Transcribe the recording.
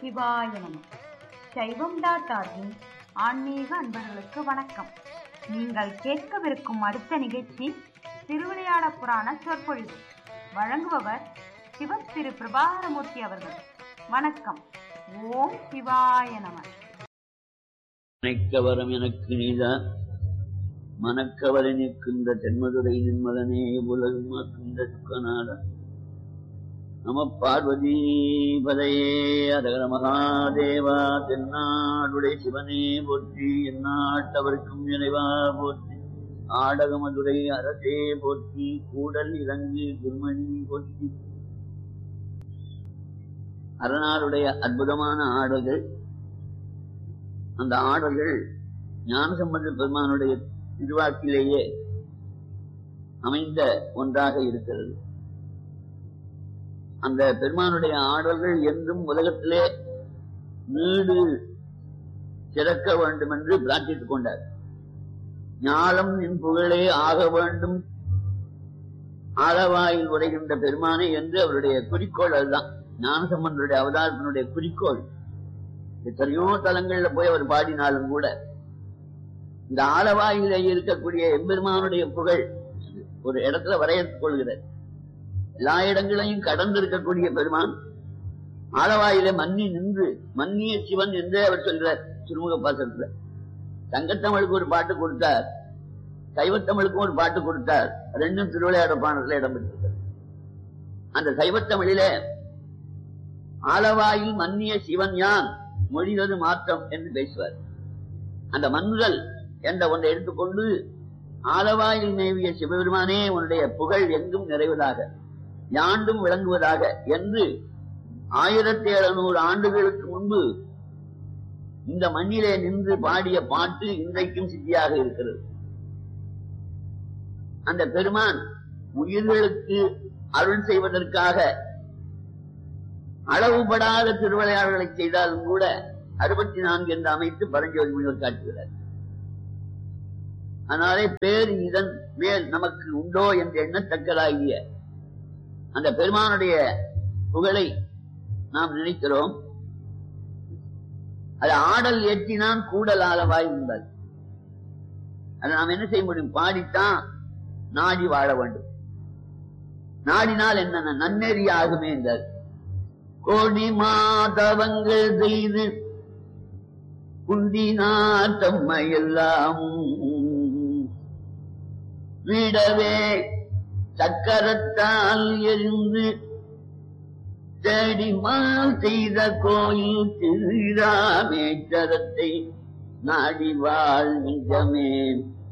சிவாய நம சைவம் டாட் ஆர்கின் ஆன்மீக அன்பர்களுக்கு வணக்கம் நீங்கள் கேட்கவிருக்கும் அடுத்த நிகழ்ச்சி திருவிளையாட புராண சொற்பொழிவு வழங்குபவர் சிவ திரு பிரபாகரமூர்த்தி அவர்கள் வணக்கம் ஓம் சிவாய நம மனைக்கவரம் எனக்கு நீதான் மனக்கவலை நிற்கின்ற தென்மதுரை நின்மலனே உலகம் மாற்றுகின்ற துக்கநாதன் நம பார்வதி பதையே அரகர மகாதேவா தென்னாடுடைய சிவனே போற்றி எந்நாட்டவர்க்கும் இறைவா போற்றி ஆடகமதுரை அரசே போற்றி கூடல் இறங்கு குருமணி போற்றி அரணாருடைய அற்புதமான ஆடல்கள் அந்த ஆடல்கள் ஞானசம்பந்த பெருமானுடைய திருவாக்கிலேயே அமைந்த ஒன்றாக இருக்கிறது அந்த பெருமானுடைய ஆடல்கள் என்றும் உலகத்திலே நீடு சிறக்க வேண்டும் என்று பிரார்த்தித்துக் கொண்டார் ஞானம் என் புகழே ஆக வேண்டும் ஆளவாயில் உரைகின்ற பெருமானே என்று அவருடைய குறிக்கோள் அதுதான் ஞானசம்பந்தருடைய அவதாரத்தினுடைய குறிக்கோள் எத்தனையோ தலங்கள்ல போய் அவர் பாடினாலும் கூட இந்த ஆலவாயில இருக்கக்கூடிய எம்பெருமானுடைய புகழ் ஒரு இடத்துல வரையறுத்துக் கொள்கிறார் எல்லா இடங்களையும் கடந்து இருக்கக்கூடிய பெருமான் ஆலவாயில மன்னி நின்று மன்னிய சிவன் என்றே அவர் சொல்கிறார் திருமுக பாசத்துல தங்கத்தமிழுக்கு ஒரு பாட்டு கொடுத்தார் சைவத்தமிழுக்கும் ஒரு பாட்டு கொடுத்தார் ரெண்டும் திருவிளையாட பாடத்துல இடம்பெற்றிருக்கிறது அந்த சைவத்தமிழிலே ஆலவாயில் மன்னிய சிவன் யான் மொழிவது மாற்றம் என்று பேசுவார் அந்த மன்னுதல் என்ற ஒன்றை எடுத்துக்கொண்டு ஆலவாயில் மேவிய சிவபெருமானே உன்னுடைய புகழ் எங்கும் நிறைவதாக யாண்டும் விளங்குவதாக என்று ஆயிரத்தி எழுநூறு ஆண்டுகளுக்கு முன்பு இந்த மண்ணிலே நின்று பாடிய பாட்டு இன்றைக்கும் சித்தியாக இருக்கிறது அந்த பெருமான் உயிர்களுக்கு அருள் செய்வதற்காக அளவுபடாத திருவிளையாடல்களை செய்தாலும் கூட அறுபத்தி நான்கு என்று அமைத்து பரஞ்சோதி முனிவர் காட்டுகிறார் அதனாலே பேர் இதன் மேல் நமக்கு உண்டோ என்று எண்ணத்தக்கதாகிய அந்த பெருமானுடைய புகழை நாம் நினைக்கிறோம் அது ஆடல் ஏற்றினான் கூடல் ஆளவாய் என்பது அதை நாம் என்ன செய்ய முடியும் பாடித்தான் நாடி வாழ வேண்டும் நாடினால் என்ன நன்னெறி ஆகுமே என்றார் கோடி மாதவங்கள் செய்து குண்டினார் தம்மையெல்லாம் விடவே சக்கரத்தால் எரிந்து தேடிமால் செய்த கோயில் திருராமேச்சரத்தை நாடி வாழ் நிஜமே